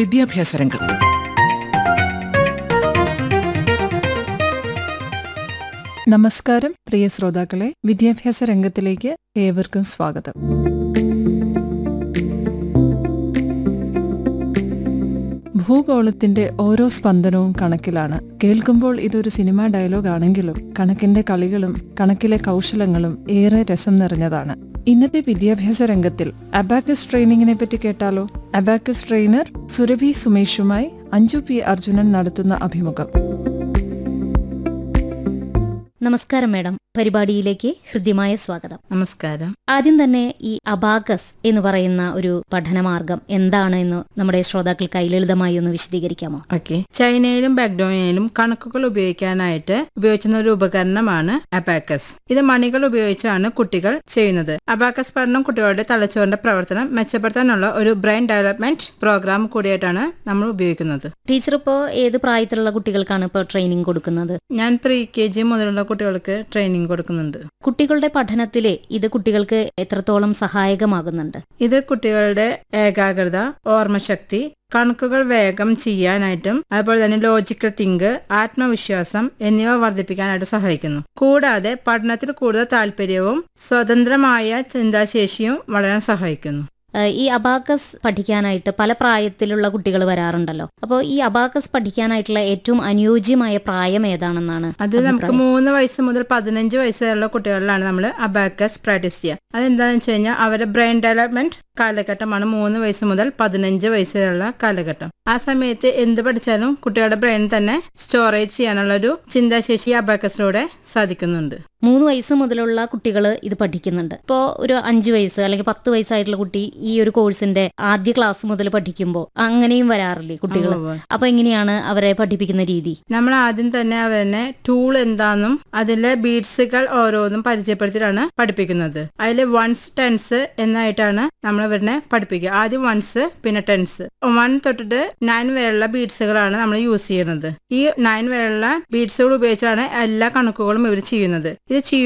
വിദ്യാഭ്യാസ രംഗം നമസ്കാരം പ്രിയ ശ്രോതാക്കളെ വിദ്യാഭ്യാസ രംഗത്തിലേക്ക് ഏവർക്കും സ്വാഗതം ഭൂഗോളത്തിന്റെ ഓരോ സ്പന്ദനവും കണക്കിലാണ് കേൾക്കുമ്പോൾ ഇതൊരു സിനിമാ ഡയലോഗ് ആണെങ്കിലും കണക്കിന്റെ കളികളും കണക്കിലെ കൗശലങ്ങളും ഏറെ രസം നിറഞ്ഞതാണ് ഇന്നത്തെ വിദ്യാഭ്യാസ രംഗത്തിൽ അബാക്കസ് ട്രെയിനിങ്ങിനെ പറ്റി കേട്ടാലോ അബാക്കസ് ട്രെയിനർ സുരഭി സുമേഷുമായി അഞ്ജു പി അർജുനൻ നടത്തുന്ന അഭിമുഖം നമസ്കാരം മാഡം പരിപാടിയിലേക്ക് ഹൃദ്യമായ സ്വാഗതം നമസ്കാരം ആദ്യം തന്നെ ഈ അബാകസ് എന്ന് പറയുന്ന ഒരു പഠനമാർഗം എന്താണ് എന്ന് നമ്മുടെ ശ്രോതാക്കൾക്കായി ലളിതമായി ഒന്ന് വിശദീകരിക്കാമോ ഓക്കെ ചൈനയിലും ബാക്ടോണിയയിലും കണക്കുകൾ ഉപയോഗിക്കാനായിട്ട് ഉപയോഗിക്കുന്ന ഒരു ഉപകരണമാണ് അബാക്കസ് ഇത് മണികൾ ഉപയോഗിച്ചാണ് കുട്ടികൾ ചെയ്യുന്നത് അബാക്കസ് പഠനം കുട്ടികളുടെ തലച്ചോറിന്റെ പ്രവർത്തനം മെച്ചപ്പെടുത്താനുള്ള ഒരു ബ്രെയിൻ ഡെവലപ്മെന്റ് പ്രോഗ്രാം കൂടിയായിട്ടാണ് നമ്മൾ ഉപയോഗിക്കുന്നത് ടീച്ചർ ഇപ്പോൾ ഏത് പ്രായത്തിലുള്ള കുട്ടികൾക്കാണ് ഇപ്പോൾ ട്രെയിനിങ് കൊടുക്കുന്നത് ഞാൻ പ്രീ കെ ജി മുതലുള്ള കുട്ടികൾക്ക് ട്രെയിനിങ് കൊടുക്കുന്നുണ്ട് കുട്ടികളുടെ പഠനത്തിലെ ഇത് കുട്ടികൾക്ക് എത്രത്തോളം സഹായകമാകുന്നുണ്ട് ഇത് കുട്ടികളുടെ ഏകാഗ്രത ഓർമ്മശക്തി കണക്കുകൾ വേഗം ചെയ്യാനായിട്ടും അതുപോലെ തന്നെ ലോജിക്കൽ തിങ്ക് ആത്മവിശ്വാസം എന്നിവ വർദ്ധിപ്പിക്കാനായിട്ട് സഹായിക്കുന്നു കൂടാതെ പഠനത്തിൽ കൂടുതൽ താല്പര്യവും സ്വതന്ത്രമായ ചിന്താശേഷിയും വളരാൻ സഹായിക്കുന്നു ഏഹ് ഈ അബാക്കസ് പഠിക്കാനായിട്ട് പല പ്രായത്തിലുള്ള കുട്ടികൾ വരാറുണ്ടല്ലോ അപ്പോൾ ഈ അബാക്കസ് പഠിക്കാനായിട്ടുള്ള ഏറ്റവും അനുയോജ്യമായ പ്രായം ഏതാണെന്നാണ് അത് നമുക്ക് മൂന്ന് വയസ്സ് മുതൽ പതിനഞ്ച് വയസ്സ് വരെയുള്ള കുട്ടികളിലാണ് നമ്മൾ അബാക്കസ് പ്രാക്ടീസ് ചെയ്യുക അതെന്താണെന്ന് വെച്ച് കഴിഞ്ഞാൽ അവരുടെ ബ്രെയിൻ ഡെവലപ്മെന്റ് കാലഘട്ടമാണ് മൂന്ന് വയസ്സ് മുതൽ പതിനഞ്ച് വയസ്സ് വരെയുള്ള കാലഘട്ടം ആ സമയത്ത് എന്ത് പഠിച്ചാലും കുട്ടികളുടെ ബ്രെയിൻ തന്നെ സ്റ്റോറേജ് ചെയ്യാനുള്ള ഒരു ചിന്താശേഷി അബാക്കസിലൂടെ സാധിക്കുന്നുണ്ട് മൂന്ന് വയസ്സ് മുതലുള്ള കുട്ടികൾ ഇത് പഠിക്കുന്നുണ്ട് ഇപ്പോൾ ഒരു അഞ്ച് വയസ്സ് അല്ലെങ്കിൽ പത്ത് വയസ്സായിട്ടുള്ള കുട്ടി ഈ ഒരു കോഴ്സിന്റെ ആദ്യ ക്ലാസ് മുതൽ പഠിക്കുമ്പോൾ അങ്ങനെയും വരാറില്ലേ കുട്ടികൾ ഉവ്വ്. അപ്പൊ എങ്ങനെയാണ് അവരെ പഠിപ്പിക്കുന്ന രീതി നമ്മൾ ആദ്യം തന്നെ അവരെ ടൂൾ എന്താണെന്നും അതിലെ ബീഡ്സുകൾ ഓരോന്നും പരിചയപ്പെടുത്തിയിട്ടാണ് പഠിപ്പിക്കുന്നത് അതിൽ വൺസ് ടെൻസ് എന്നായിട്ടാണ് നമ്മൾ ഇവരിനെ പഠിപ്പിക്കുക ആദ്യം വൺസ് പിന്നെ ടെൻസ് വൺ തൊട്ടിട്ട് നയൻ വരെയുള്ള ബീഡ്സുകളാണ് നമ്മൾ യൂസ് ചെയ്യുന്നത് ഈ നയൻ വരെയുള്ള ബീഡ്സുകൾ ഉപയോഗിച്ചാണ് എല്ലാ കണക്കുകളും ഇവർ ചെയ്യുന്നത് ഇത് ചെയ്യും